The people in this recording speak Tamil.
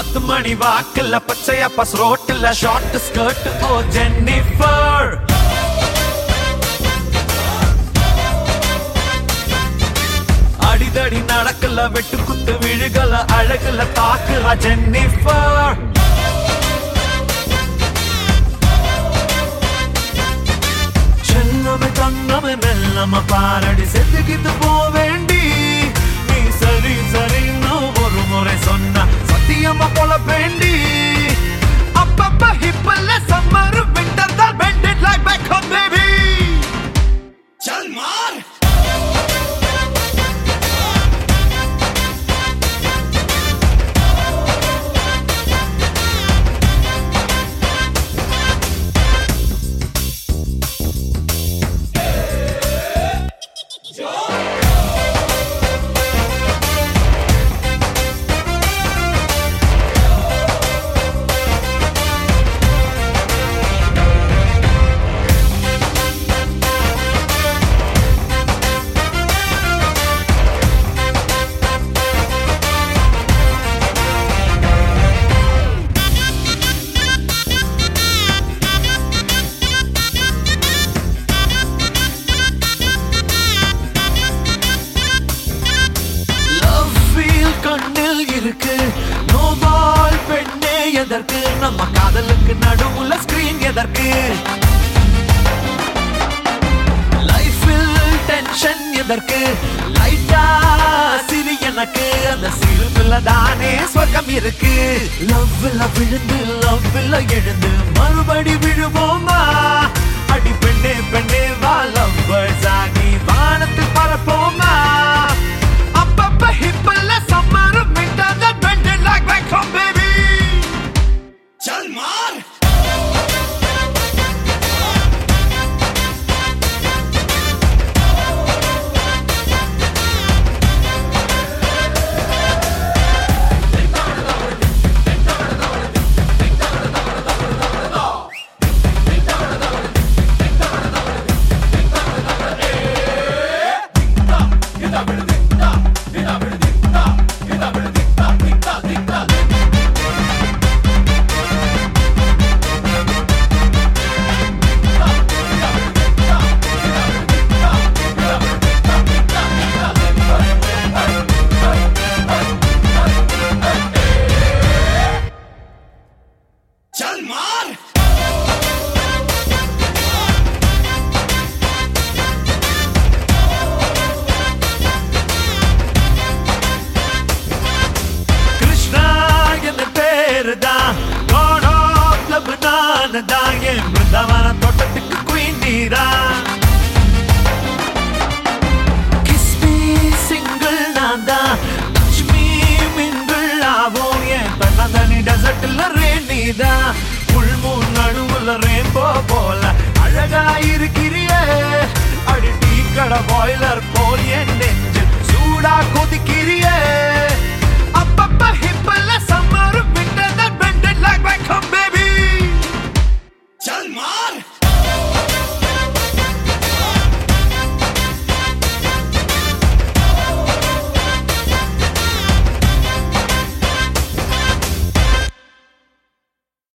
பத்து மணி வாக்குல பச்சையா பஸ் ரோட்டுல ஷார்ட் ஸ்கர்ட் ஓ ஜென்னிஃபர் அடிதடி நடக்கல வெட்டு குத்து விழுகல அழகுல தாக்குற ஜென்னிஃபர் செல்லமே தங்கமே மெல்லம பாரடி செத்துக்கிட்டு போவேண்டி நீ சரி சரின்னு ஒரு முறை சொன்ன சத்தியமா போல வேண்டி அப்பப்ப ஹிப்பல்ல சம்மர் விண்டர் தான் bended like back home baby चल मार லவ் ஃபீல் கண்ணில் இருக்கு நோபால் பெண்ணே எதற்கு நம்ம காதலுக்கு நடுவுல ஸ்கிரீன் எதற்கு லைஃபில் டென்ஷன் எதற்கு லைட்டா சிரி எனக்கு அந்த சிரிப்புல தானே சொர்க்கம் இருக்கு லவ்ல விழுந்து லவ்ல எழுந்து மறுபடி விழுவோமா அடி பெண்ணே பெண்ணே வா லவ்வர்ஸ் ஆகி வானத்தில் பறப்போமா அப்பப்ப ஹிப்பல்ல summer winter that bended like back home baby चल मार चल मार கிருஷ்ணா என்ன பேரு தான் கோடோ கிளப் நான் தான் என் பிருந்தாவன தோட்டத்துக்கு குயின் நீரா கிஸ் மீ சிங்கிள் நான் தான் டச் மீ மிங்கிள் ஆவோம் என் தன்னந்தனி டெசர்ட்ல ரேணி தான் புல் மூணு நடுவுல ரேம்போ போல அழகா இருக்கிறியே அடி டீ கடை பாய்லர் போல் என் நெஞ்சு சூடா கொதிக்கிறியே